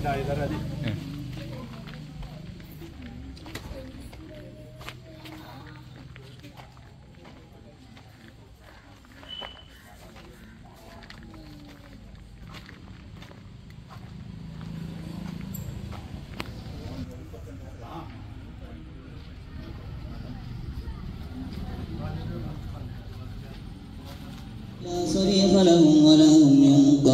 لا صريخ لهم ولا هم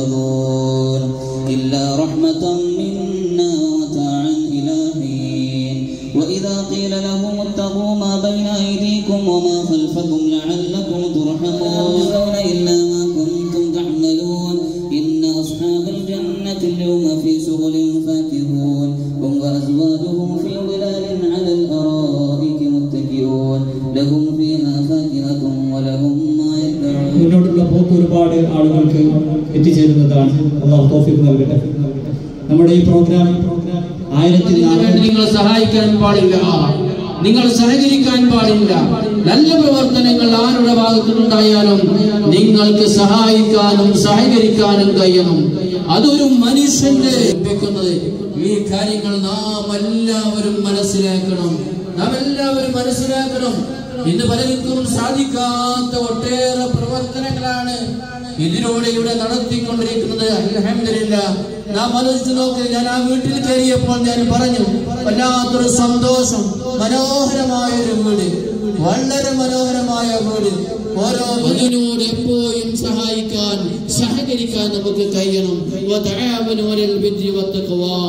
ينقذون إلا رحمة منا ومتاعا إلى حين وإذا قيل لهم اتقوا ما بين أيديكم وما خلفكم لعلكم ترحمون إلا ما كنتم تعملون إن أصحاب الجنة اليوم في شغل فاكهون هم وأزواجهم في ظلال على الأرائك متكئون لهم فيها فاكهة ولهم ما يدعون മുന്നോട്ടുള്ള പോക്ക് ഒരുപാട് ആളുകൾക്ക് എത്തിച്ചേരുന്നതാണ് അള്ളാഹു തോഫിക്ക് നൽകട്ടെ നമ്മുടെ ഈ പ്രോഗ്രാം ആയിരത്തി ഇതിനുവേണ്ടി നിങ്ങൾ സഹായിക്കാൻ പാടില്ല നിങ്ങൾ സഹകരിക്കാൻ പാടില്ല നല്ല പ്രവർത്തനങ്ങൾ ആരുടെ ഭാഗത്തുനിന്നുണ്ടായാലും നിങ്ങൾക്ക് സഹായിക്കാനും സഹകരിക്കാനും കഴിയണം അതൊരു മനുഷ്യന്റെ ലഭിക്കുന്നത് ഈ കാര്യങ്ങൾ നാം എല്ലാവരും മനസ്സിലാക്കണം നാം എല്ലാവരും മനസ്സിലാക്കണം ഇന്ന് പലർക്കും സാധിക്കാത്ത ഒട്ടേറെ പ്രവർത്തനങ്ങളാണ് ഇതിലൂടെ ഇവിടെ നടത്തിക്കൊണ്ടിരിക്കുന്നത് അൽഹംദുലില്ല നാം ആലോചിച്ച് നോക്ക് ഞാൻ ആ വീട്ടിൽ കയറിയപ്പോൾ ഞാൻ പറഞ്ഞു വല്ലാത്തൊരു സന്തോഷം മനോഹരമായ ഒരു വീട് വളരെ മനോഹരമായ വീട് ഓരോ വീടിനോട് എപ്പോഴും സഹായിക്കാൻ സഹകരിക്കാൻ നമുക്ക് കഴിയണം വതആവനു അലൽ ബിർരി വത്തഖ്വാ.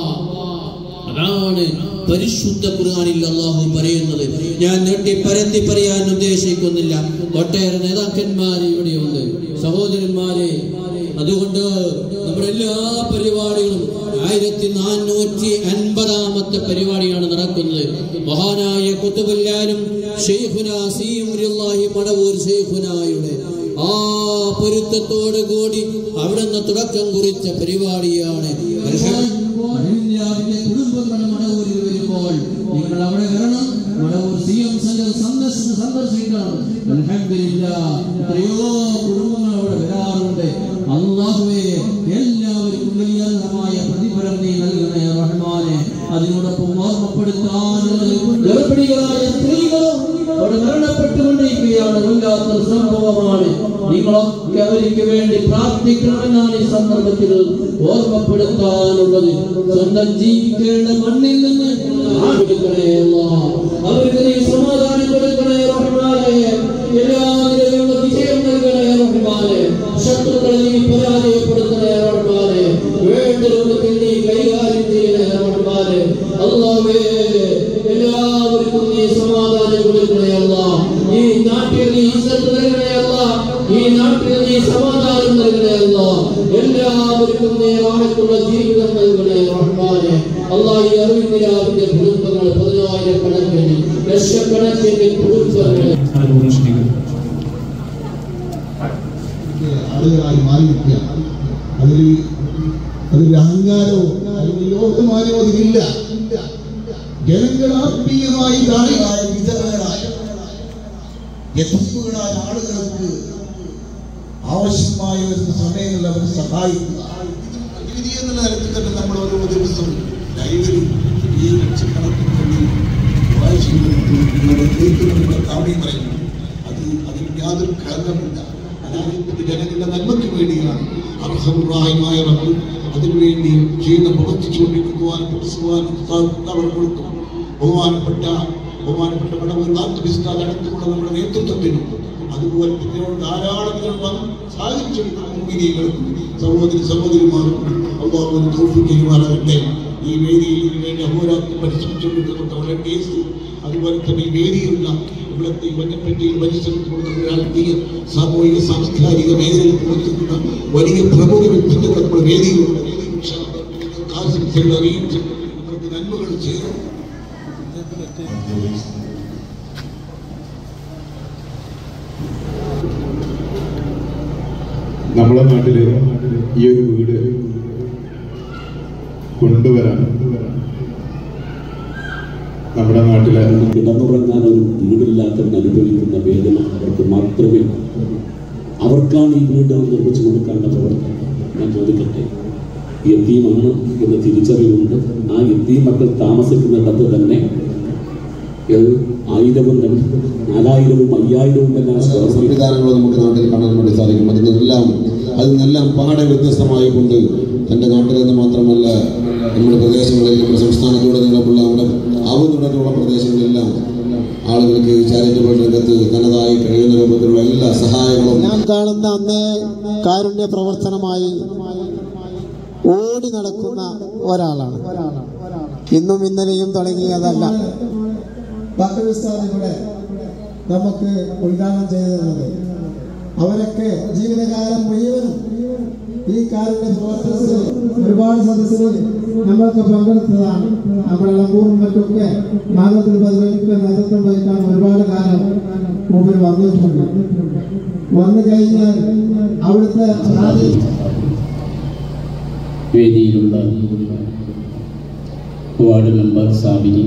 അതാണ് പരിശുദ്ധ ഖുർആനിൽ അള്ളാഹു പറയുന്നത് ഞാൻ നീട്ടി പരത്തി പറയാൻ ഉദ്ദേശിക്കുന്നില്ല ഒട്ടേറെ നേതാക്കന്മാർ ഇവിടെയുണ്ട് സഹോദരന്മാരെ അതുകൊണ്ട് നമ്മുടെ എല്ലാ പരിപാടികളും ആയിരത്തി നാനൂറ്റി അൻപതാമത്തെ പരിപാടിയാണ് നടക്കുന്നത് മഹാനായ കുത്തുബുല്ലാലും ഷെയ്ഖുന സീമുല്ലാഹി മടവൂർ ഷെയ്ഖുനായുടെ ആ പൊരുത്തത്തോടു കൂടി അവിടുന്ന് തുടക്കം കുറിച്ച പരിപാടിയാണ് എല്ലാവരുടെ കുടുംബങ്ങൾ മടവൂരിൽ വരുമ്പോൾ നിങ്ങൾ അവിടെ വരണം മടവൂർ സി എം സെന്റർ സന്ദർശിച്ച് സന്ദർശിക്കണം അൽഹംദുലില്ലാ എത്രയോ കുടുംബങ്ങൾ അവിടെ വരാറുണ്ട് അള്ളാഹുവേ എല്ലാവർക്കും വലിയമായ പ്രതിഫലം നീ നൽകണേ റഹ്മാനെ അതിനോടൊപ്പം ഓർമ്മപ്പെടുത്താനുള്ളത് ഗർഭിണികളായ സ്ത്രീകളും അവിടെ മരണപ്പെട്ടുകൊണ്ടിരിക്കുകയാണ് വല്ലാത്തൊരു സംഭവമാണ് നിങ്ങളൊക്കെ അവർക്ക് വേണ്ടി പ്രാർത്ഥിക്കണമെന്നാണ് ഈ സന്ദർഭത്തിൽ ഓർമ്മപ്പെടുത്താനുള്ളത് സ്വന്തം ജീവിക്കേണ്ട മണ്ണിൽ നിന്ന് കൊടുക്കണേ അല്ലാ. അവർക്ക് നീ സമാധാനം കൊടുക്കണേ റഹ്മാനെ എല്ലാ നിലയിലുള്ള വിജയം നൽകണേ റഹ്മാനെ ശത്രുക്കളെ നീ പരാജയപ്പെടുത്തണേ റഹ്മാനെ വേണ്ട രൂപത്തിൽ നീ കൈകാര്യം ചെയ്യണേ റഹ്മാനെ അല്ലാഹുവേ എല്ലാവർക്കും നീ സമാധാനം കൊടുക്കണേ അല്ലാ ഈ നാട്ടിൽ നീ ഇസ്സത്ത് നൽകണേ അല്ലാ ഈ നാട്ടിൽ നീ സമാധാനം നൽകണേ അല്ലാ എല്ലാവർക്കും നീ റാഹത്തുള്ള ജീവിതം നൽകണേ റഹ്മാനെ അല്ലാ ഈ അറിവിന്ദിരാവിന്റെ കുടുംബങ്ങൾ പതിനായിരക്കണക്കിന് ലക്ഷക്കണക്കിന് കുടുംബങ്ങൾ ആളുകളായി മാറിയിരിക്കുക അതിൽ അതിൽ അഹങ്കാരമോ അല്ലെങ്കിൽ ലോകമാനോ അതിലില്ല ജനങ്ങൾ ആത്മീയമായി ദാനികളായ വിതരണങ്ങളായ യഥസ്സുകളായ ആളുകൾക്ക് ആവശ്യമായ വരുന്ന സമയങ്ങളിൽ അവർ സഹായിക്കുക പ്രതിവിധി എന്നുള്ള നിലത്തിൽ തന്നെ നമ്മൾ ഓരോ ദിവസവും ലൈവിലും ഈ ലക്ഷക്കണക്കിന് വേണ്ടി ദുആ ചെയ്യുന്നുണ്ട്. കേൾക്കുന്നുണ്ട്, കാവ്യം പറയുന്നു അത് അതിന് യാതൊരു കാരണമില്ല അനാഥത്തിന്റെ ജനങ്ങളുടെ നന്മയ്ക്ക് വേണ്ടിയാണ് അർഹമുറായമായ റബ്ബ് അതിനുവേണ്ടി ക്ഷീണം പ്രവർത്തിച്ചുകൊണ്ടിരിക്കുവാൻ അവർ കൊടുത്തു ബഹുമാനപ്പെട്ട ബഹുമാനപ്പെട്ട മടവൂർ നാട്ടുബിസ്താദ് അടക്കമുള്ള നമ്മുടെ നേതൃത്വത്തിനും അതുപോലെ തന്നെ ധാരാളം പേർ വന്ന് സാധിച്ചെടുക്കുന്ന മുൻവിധികൾക്കും സഹോദരി സഹോദരിമാർക്കും അള്ളാഹുവിന് തോൽപ്പിക്കുമാറാകട്ടെ ഈ വേദിയിൽ ഇതിനു വേണ്ടി അഹോരാത്രം പരിശ്രമിച്ചുകൊണ്ടിരിക്കുന്ന വോളണ്ടിയേഴ്സ് അതുപോലെ തന്നെ ഈ വേദിയിലുള്ള ഇവിടുത്തെ ഈ വന്യപ്പറ്റിയിൽ പരിശ്രമിച്ചുകൊണ്ടുള്ള രാഷ്ട്രീയ സാമൂഹിക സാംസ്കാരിക മേഖലയിൽ പ്രവർത്തിക്കുന്ന വലിയ പ്രമുഖ വ്യക്തിത്വങ്ങൾ നമ്മുടെ വേദിയിലുണ്ട് ആശംസകൾ അറിയിച്ച് അവർക്ക് നന്മകൾ ചെയ്യണം നമ്മളെ നാട്ടില് ഈ ഒരു വീട് കൊണ്ടുവരാൻ നമ്മുടെ നാട്ടിലെ കിടന്നുറങ്ങാൻ ഒരു വീടില്ലാത്തവൻ അനുഭവിക്കുന്ന വേദന അവർക്ക് മാത്രമേ അവർക്കാണ് ഈ വീട് നിർമ്മിച്ചു കൊടുക്കാനുള്ള പ്രവർത്തനം ഞാൻ ചോദിക്കട്ടെ യത്തീമാണ് എന്ന തിരിച്ചറിവുണ്ട് ആ യത്തീം മക്കൾ താമസിക്കുന്നിടത്ത് തന്നെ ഏത് ആയിരവും രണ്ട് നാലായിരവും അയ്യായിരവും തന്നെ സ്ക്വയർ ഫീറ്റ് സംവിധാനങ്ങൾ നമുക്ക് നാട്ടിൽ കാണാൻ വേണ്ടി സാധിക്കും അതിനെല്ലാം അതിൽ നിന്നെല്ലാം പാടെ വ്യത്യസ്തമായിക്കൊണ്ട് എൻ്റെ നാട്ടിൽ നിന്ന് മാത്രമല്ല നമ്മുടെ പ്രദേശങ്ങളിൽ നമ്മുടെ സംസ്ഥാനത്തുടനീളമുള്ള നമ്മുടെ ആവുന്നുടനുള്ള പ്രദേശങ്ങളിലെല്ലാം ആളുകൾക്ക് ചാരിറ്റബിൾ രംഗത്ത് തനതായി കഴിയുന്ന രൂപത്തിലുള്ള എല്ലാ സഹായങ്ങളും ഞാൻ കാണുന്ന അന്നേ കാരുണ്യ പ്രവർത്തനമായി ഓടി നടക്കുന്ന ഒരാളാണ് ഇന്നും ഇന്നലെയും തുടങ്ങിയതല്ല പാകിസ്ഥാനിലൂടെ നമുക്ക് ഉദ്ഘാടനം ചെയ്തിരുന്നത് അവരൊക്കെ ജീവിതകാലം മുഴുവനും ഈ കാരുണ്യ പ്രവർത്തനത്തിൽ ഒരുപാട് സദസ്സിൽ നമ്മളൊക്കെ പങ്കെടുത്തതാണ് നമ്മുടെ ഇളമ്പൂറും മറ്റൊക്കെ നാഗത്തിൽ പതിവെടുക്കുക നേതൃത്വം വഹിക്കാൻ ഒരുപാട് കാലം മുമ്പിൽ വന്നിട്ടുണ്ട് വന്നു കഴിഞ്ഞാൽ അവിടുത്തെ പ്രാദേശിക വേദിയിലുള്ള വാർഡ് മെമ്പർ സാബിനി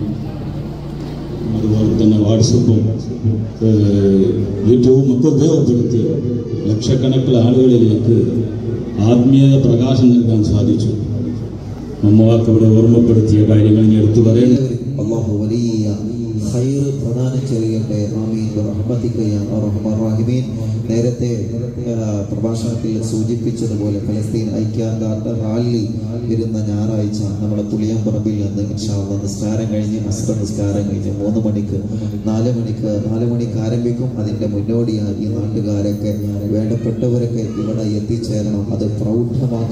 അതുപോലെ തന്നെ വാട്സപ്പും ഏഹ്, ഏറ്റവും ഒക്കെ ഉപയോഗപ്പെടുത്തി ലക്ഷക്കണക്കിന് ആളുകളിലേക്ക് ആത്മീയത പ്രകാശം നൽകാൻ സാധിച്ചു നമ്മൾക്ക് ഇവിടെ ഓർമ്മപ്പെടുത്തിയ കാര്യങ്ങൾ ഞാൻ എടുത്തു പറയുന്നു അള്ളാഹു വലിയ ഖൈർ പ്രദാനം ചെയ്യട്ടെ ആമീൻ റഹ്മത്തിക യാ അർഹമർ റഹീമീൻ നേരത്തെ ആ, പ്രഭാഷണത്തിൽ സൂചിപ്പിച്ചതുപോലെ ഫലസ്തീൻ ഐക്യദാർഢ്യ റാലി വരുന്ന ഞായറാഴ്ച നമ്മുടെ പുളിയമ്പറമ്പിൽ നിന്ന് ഇൻഷാള്ള നിസ്കാരം കഴിഞ്ഞ് അസ്ര നിസ്കാരം കഴിഞ്ഞ് മൂന്ന് മണിക്ക് നാല് മണിക്ക് നാല് മണിക്ക് ആരംഭിക്കും അതിന്റെ മുന്നോടിയായി ഈ നാട്ടുകാരൊക്കെ വേണ്ടപ്പെട്ടവരൊക്കെ ഇവിടെ എത്തിച്ചേരണം അത് പ്രൗഢമാക്കണം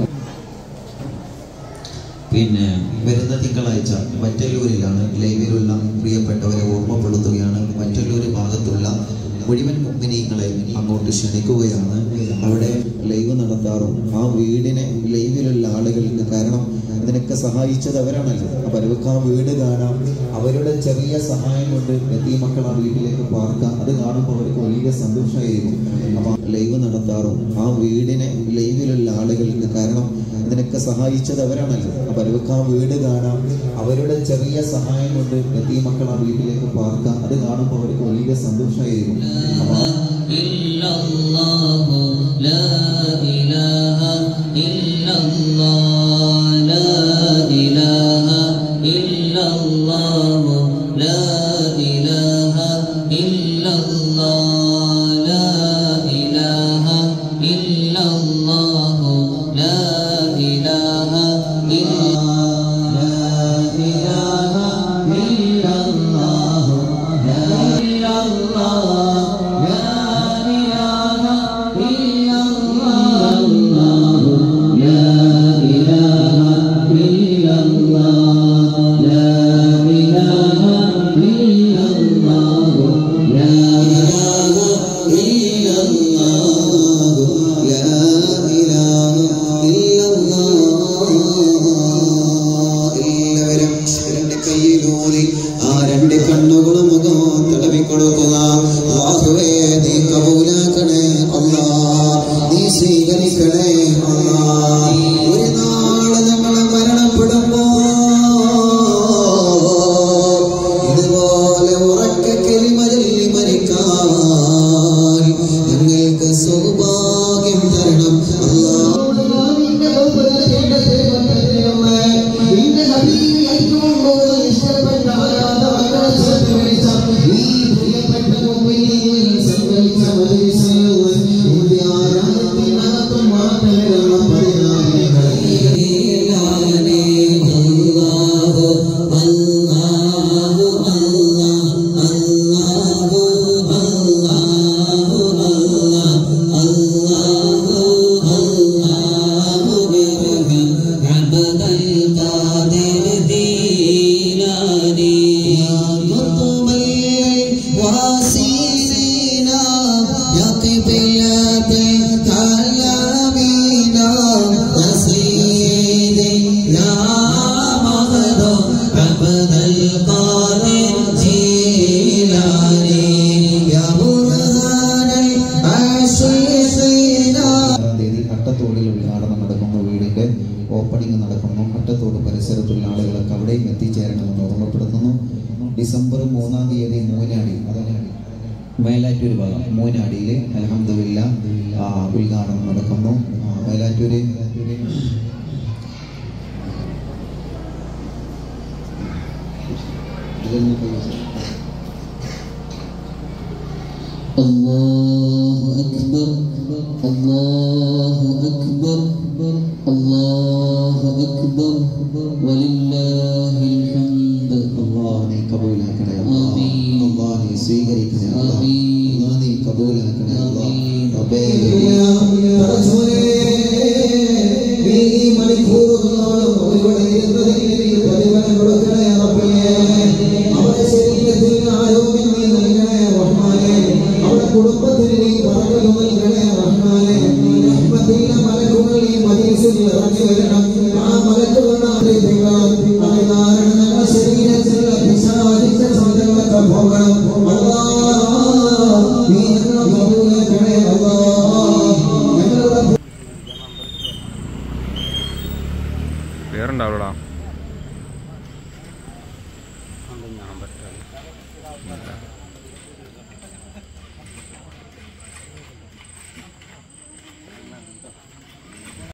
പിന്നെ വരുന്ന തിങ്കളാഴ്ച മറ്റല്ലൂരിലാണ് ലൈവിലുള്ള പ്രിയപ്പെട്ടവരെ ഓർമ്മപ്പെടുത്തുകയാണ് മറ്റല്ലൂര് ഭാഗത്തുള്ള മുഴുവൻ മുഗ്മിനീങ്ങളെ അങ്ങോട്ട് ക്ഷണിക്കുകയാണ് അവിടെ ലൈവ് നടത്താറും ആ വീടിനെ ലൈവിലുള്ള ആളുകൾക്ക് കാരണം ഇതിനൊക്കെ സഹായിച്ചത് അവരാണല്ലോ അപ്പൊ അവർക്ക് ആ വീട് കാണാം അവരുടെ ചെറിയ സഹായം കൊണ്ട് എത്തിയ മക്കൾ ആ വീട്ടിലേക്ക് പാർക്കാം അത് കാണുമ്പോൾ അവർക്ക് വലിയ സന്തോഷമായിരിക്കും അപ്പൊ ലൈവ് നടത്താറും ആ വീടിനെ ലൈവിലുള്ള ആളുകൾക്ക് കാരണം ഇതിനൊക്കെ സഹായിച്ചത് അവരാണല്ലോ അപ്പൊ അവർക്ക് ആ വീട് കാണാം അവരുടെ ചെറിയ സഹായം കൊണ്ട് എത്തിയ മക്കൾ ആ വീട്ടിലേക്ക് പാർക്കാം അത് കാണുമ്പോൾ അവർക്ക് വലിയ സന്തോഷമായിരിക്കും അപ്പൊ إلا الله لا إله إلا الله لا إله إلا الله لا إله إلا الله لا إله إلا الله لا إله إلا لا إله إلا الله لا إلا الله എല്ലാവരും ഈശ്വരന്റെ കയ്യിലൂരി ആ രണ്ട് കണ്ണുകളും മുഖവും തടവി കൊടുക്കുക അല്ലാഹുവേ നീ കബൂലാക്കണേ അല്ലാ നീ സ്വീകരിക്കണേ അല്ലാ ഒരു നാള് നമ്മൾ മരണപ്പെടുമ്പോ ഇതുപോലെ ഉറക്ക കെളിമ ചൊല്ലി മരിക്കാൻ ഞങ്ങൾക്ക് സൗഭാഗ്യം തരണം അല്ലാ عبد القادر ديلاني قطب الواسيين يا قبلة العالمين يا سيدي يا مغدو عبد القادر جيلاني يا برهان العاشقين തീയതി അട്ടത്തോടിൽ ഉദ്ഘാടനം നടക്കുന്ന വീടിന്റെ ഓപ്പണിംഗ് നടക്കുന്നു അട്ടത്തോട് പരിസരത്തുള്ള ആളുകളൊക്കെ അവിടെയും എത്തിച്ചേരണമെന്ന് ഓർമ്മപ്പെടുത്തുന്നു ഡിസംബർ മൂന്നാം തീയതി മൂനാടി മേലാറ്റൂർ ഭാഗം മൂനാടിയിൽ അലഹമില്ല ഉദ്ഘാടനം നടക്കുന്നു ആ, മേലാറ്റൂര് الله أكبر الله أكبر الله أكبر ولله الحمد അള്ളാഹ് നീ കബൂലാക്കണേ അല്ലാഹ്. ആമീൻ. അല്ലാഹ് നീ സ്വീകരിക്കണേ അല്ലാഹ്. ആമീൻ. അല്ലാഹ് നീ കബൂലാക്കണേ അല്ലാഹ്. ആമീൻ. റബ്ബേ, പടച്ചോനെ, നീ ഈ മണിക്കൂറുകളോളം ഇവിടെ ഇരുന്നതിന് നീ പ്രതിഫലം കൊടുക്കണേ റബ്ബേ. അവരുടെ ശരീരത്തിന് ആരോഗ്യം നീ നൽകണേ റഹ്മാനെ. അവരുടെ കുടുംബത്തിന് നീ ബറക്കത്ത് നൽകണേ റഹ്മാനെ. റഹ്മത്തിന്റെ മലക്കുകൾ ഈ മജീസിൽ ഇറങ്ങി വരണം. ആ മലക്കുകളുടെ ആതിഥ്യങ്ങളും അത് കാരണം ഞങ്ങളുടെ ശരീരത്തിലുള്ള പിശാചിന്റെ ചിന്തകളൊക്കെ പോകണം. അല്ലാഹ്, നീ ഞങ്ങളെ കബൂലാക്കണേ അല്ലാഹ്. ഞങ്ങളുടെ വേറുണ്ടാവൂടാ ഞാൻ പറ്റാതെ